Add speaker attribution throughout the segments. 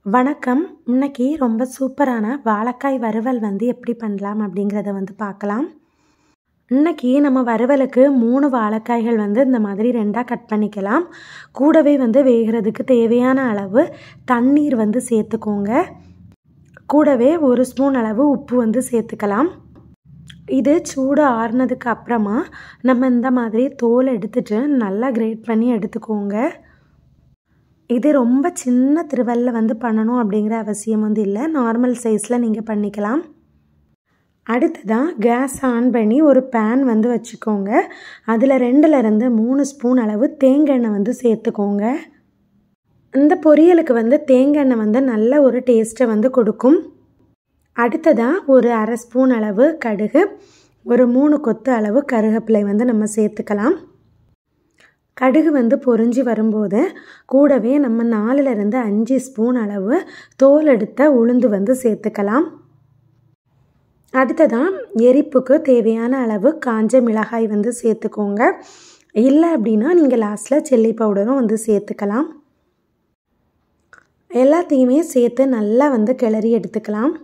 Speaker 1: வணக்கம் இன்னைக்கு ரொம்ப சூப்பரான வாழைக்காய் வறுவல் வந்து எப்படி பண்ணலாம் அப்படிங்கிறத வந்து பார்க்கலாம் இன்னைக்கு நம்ம வறுவலுக்கு மூணு வாழைக்காய்கள் வந்து இந்த மாதிரி ரெண்டாக கட் பண்ணிக்கலாம் கூடவே வந்து வேகிறதுக்கு தேவையான அளவு தண்ணீர் வந்து சேர்த்துக்கோங்க கூடவே ஒரு ஸ்பூன் அளவு உப்பு வந்து சேர்த்துக்கலாம் இது சூடு ஆறுனதுக்கு அப்புறமா நம்ம இந்த மாதிரி தோல் எடுத்துட்டு நல்லா கிரேட் பண்ணி எடுத்துக்கோங்க இது ரொம்ப சின்ன திருவல்ல வந்து பண்ணணும் அப்படிங்கிற அவசியம் வந்து இல்லை நார்மல் சைஸில் நீங்கள் பண்ணிக்கலாம் அடுத்ததாக கேஸ் ஆன் பண்ணி ஒரு பேன் வந்து வச்சுக்கோங்க அதில் ரெண்டுலேருந்து மூணு ஸ்பூன் அளவு தேங்காய் எண்ணெய் வந்து சேர்த்துக்கோங்க இந்த பொரியலுக்கு வந்து தேங்காய் எண்ணெய் வந்து நல்ல ஒரு டேஸ்ட்டை வந்து கொடுக்கும் அடுத்ததாக ஒரு அரை ஸ்பூன் அளவு கடுகு ஒரு மூணு கொத்து அளவு கருவேப்பிலை வந்து நம்ம சேர்த்துக்கலாம் கடுகு வந்து பொறிஞ்சி வரும்போது கூடவே நம்ம நாலுலேருந்து அஞ்சு ஸ்பூன் அளவு தோல் எடுத்த உளுந்து வந்து சேர்த்துக்கலாம் அடுத்ததான் எரிப்புக்கு தேவையான அளவு காஞ்ச மிளகாய் வந்து சேர்த்துக்கோங்க இல்லை அப்படின்னா நீங்கள் லாஸ்ட்டில் சில்லி பவுடரும் வந்து சேர்த்துக்கலாம் எல்லாத்தையுமே சேர்த்து நல்லா வந்து கிளறி எடுத்துக்கலாம்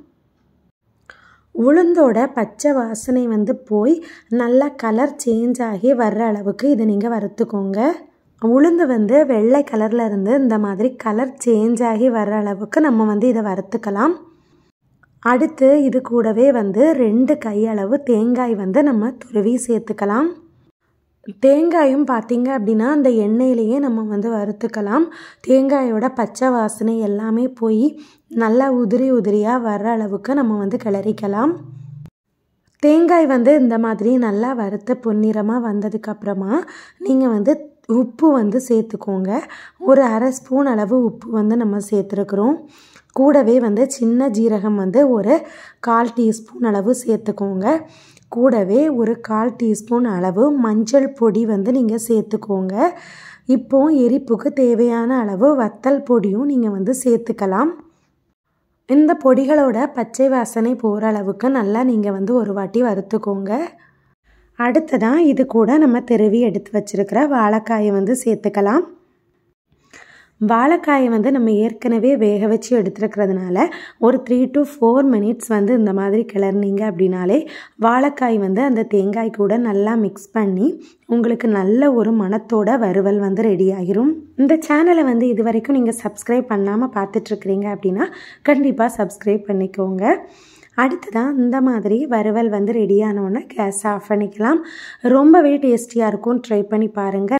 Speaker 1: உளுந்தோட பச்சை வாசனை வந்து போய் நல்லா கலர் சேஞ்ச் ஆகி வர்ற அளவுக்கு இதை நீங்கள் வறுத்துக்கோங்க உளுந்து வந்து வெள்ளை கலரில் இருந்து இந்த மாதிரி கலர் சேஞ்ச் ஆகி வர்ற அளவுக்கு நம்ம வந்து இதை வறுத்துக்கலாம் அடுத்து இது கூடவே வந்து ரெண்டு கையளவு தேங்காய் வந்து நம்ம துருவி சேர்த்துக்கலாம் தேங்காயும் பார்த்தீங்க அப்படின்னா அந்த எண்ணெயிலேயே நம்ம வந்து வறுத்துக்கலாம் தேங்காயோட பச்சை வாசனை எல்லாமே போய் நல்லா உதிரி உதிரியாக வர்ற அளவுக்கு நம்ம வந்து கிளறிக்கலாம் தேங்காய் வந்து இந்த மாதிரி நல்லா வறுத்த பொன்னிறமாக வந்ததுக்கப்புறமா நீங்கள் வந்து உப்பு வந்து சேர்த்துக்கோங்க ஒரு அரை ஸ்பூன் அளவு உப்பு வந்து நம்ம சேர்த்துருக்குறோம் கூடவே வந்து சின்ன ஜீரகம் வந்து ஒரு கால் டீஸ்பூன் அளவு சேர்த்துக்கோங்க கூடவே ஒரு கால் டீஸ்பூன் அளவு மஞ்சள் பொடி வந்து நீங்கள் சேர்த்துக்கோங்க இப்போ எரிப்புக்கு தேவையான அளவு வத்தல் பொடியும் நீங்கள் வந்து சேர்த்துக்கலாம் இந்த பொடிகளோட பச்சை வாசனை போகிற அளவுக்கு நல்லா நீங்கள் வந்து ஒரு வாட்டி வறுத்துக்கோங்க அடுத்ததான் இது கூட நம்ம திருவி எடுத்து வச்சுருக்கிற வாழைக்காயை வந்து சேர்த்துக்கலாம் வாழைக்காயை வந்து நம்ம ஏற்கனவே வேக வச்சு எடுத்துருக்கிறதுனால ஒரு த்ரீ டு ஃபோர் மினிட்ஸ் வந்து இந்த மாதிரி கிளறினீங்க அப்படின்னாலே வாழைக்காய் வந்து அந்த தேங்காய் கூட நல்லா மிக்ஸ் பண்ணி உங்களுக்கு நல்ல ஒரு மணத்தோட வறுவல் வந்து ரெடி ஆகிரும் இந்த சேனலை வந்து இது வரைக்கும் நீங்கள் சப்ஸ்கிரைப் பண்ணாமல் பார்த்துட்ருக்குறீங்க அப்படின்னா கண்டிப்பாக சப்ஸ்கிரைப் பண்ணிக்கோங்க அடுத்ததான் இந்த மாதிரி வறுவல் வந்து ரெடியானோடனே கேஸ் ஆஃப் பண்ணிக்கலாம் ரொம்பவே டேஸ்டியாக இருக்கும் ட்ரை பண்ணி பாருங்கள்